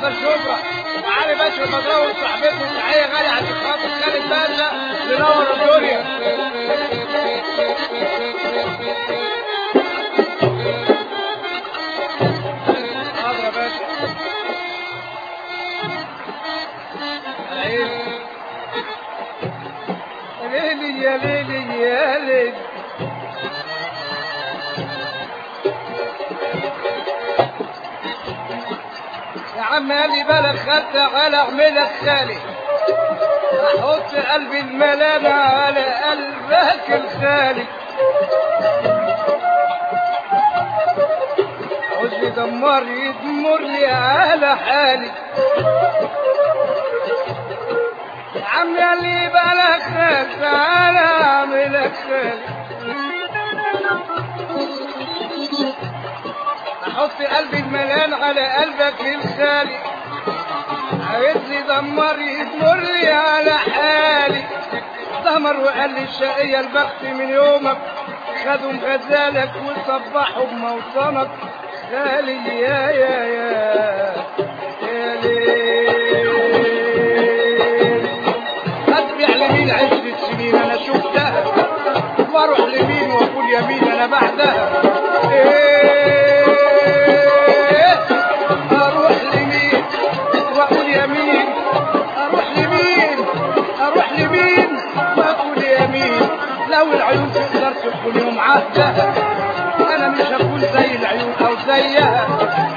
محضر شبرا وعلي باشا المضراوي وصاحبته تحيه غاليه عشان خاطر خالد باشا منور الدنيا حاضر يا باشا عيني. يا ليلي يا ليلي يا ليلي يا عم قالي بالك خدت على اعملك خالي احط قلبي الملامة على قلبك الخالي عاوزني دمار يدمر لي على حالي يا عم قالي بالك خدت على اعملك خالي احط قلبي الملان على قلبك الخالي عايزني دمر يدمر لي على حالي دمر وقال لي الشقية البخت من يومك خدوا غزالك وصبحوا بموطنك خالي يا يا يا يا ليل اتبع لمين عشرة سنين انا شفتها واروح لمين واقول يمين انا بعدها إيه اروح لمين واقول يمين اروح لمين اروح لمين واقول يمين لو العيون تقدر تكون يوم عهدها انا مش هكون زي العيون او زيها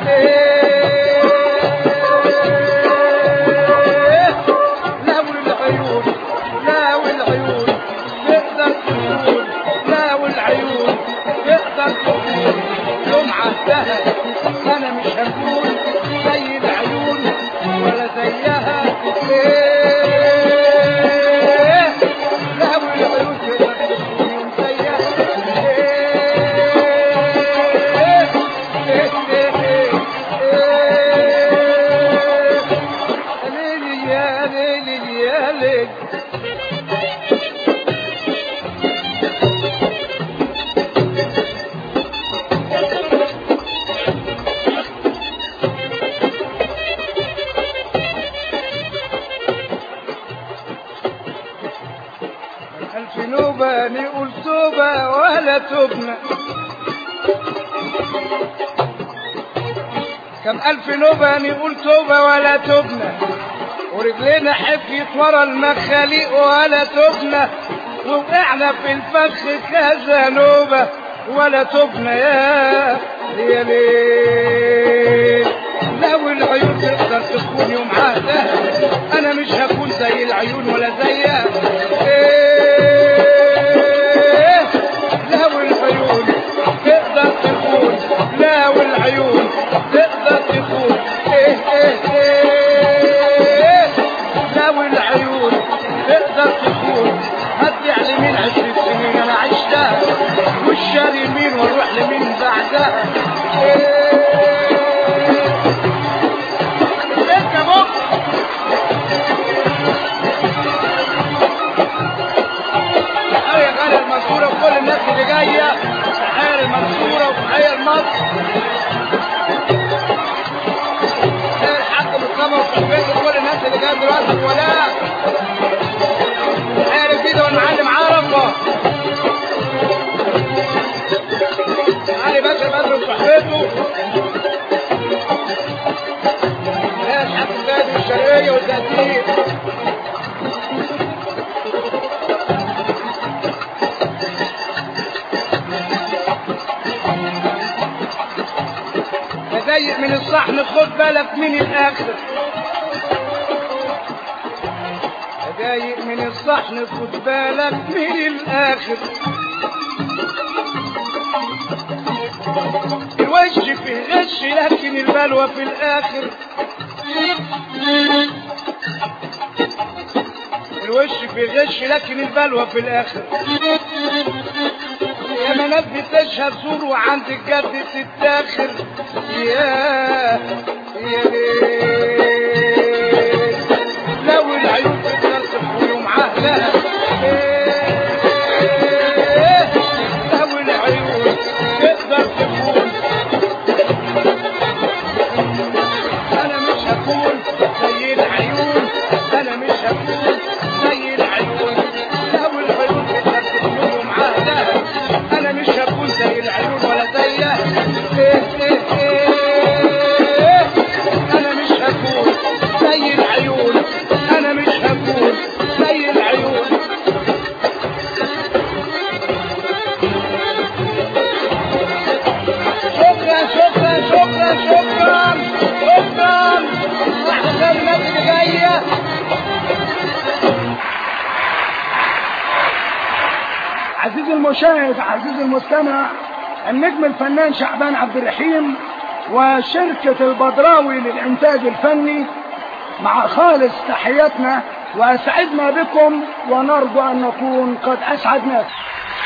إيه لو العيون لو العيون تقدر تكون لو العيون تقدر تكون يوم عهدها انا مش هكون زي العيون ولا زيها إيه لو العيون تقدر تكون يوم زيها إيه إيه إيه إيه ليلي يا ليلي يا ليلي ألف نوبة نقول توبة ولا تبنى كم ألف نوبة نقول توبة ولا تبنى ورجلينا حفيت ورا المخاليق ولا تبنى ووقعنا في الفخ كذا نوبة ولا تبنى يا يا ليل لو العيون تقدر تكون يوم عهدها انا مش هكون زي العيون ولا زيها إيه لو العيون تقدر تكون لو العيون تقدر تكون ايه ايه ايه لو العيون تقدر تكون هدي على مين عشرين سنين انا عشتها والشاري مين واروح لمين بعدها ايه انت بكره تحية غالية المنصورة وكل الناس اللي جاية تحية المنصورة وتحية لمصر تحية الحاج مصطفى وصحبته وكل الناس اللي جاية دلوقتي ولاء تحية لجديدة والمعلم عرفة علي باشا بدر وصحبته تحية الحاج زايد والشرقية والتقدير تضيق من الصحن خد بالك من الاخر تضايق من الصحن خد بالك من الاخر الوش فيه غش لكن البلوى في الاخر الوش فيه غش لكن البلوى في الاخر يا منات بتشهد زور وعند الجد تتاخر يا يا ليل لو العيون تقدر تكون يوم عهدها إيه، لو العيون تقدر تكون انا مش هكون المشاهد عزيزي المستمع النجم الفنان شعبان عبد الرحيم وشركة البدراوي للإنتاج الفني مع خالص تحياتنا وأسعدنا بكم ونرجو أن نكون قد أسعدناكم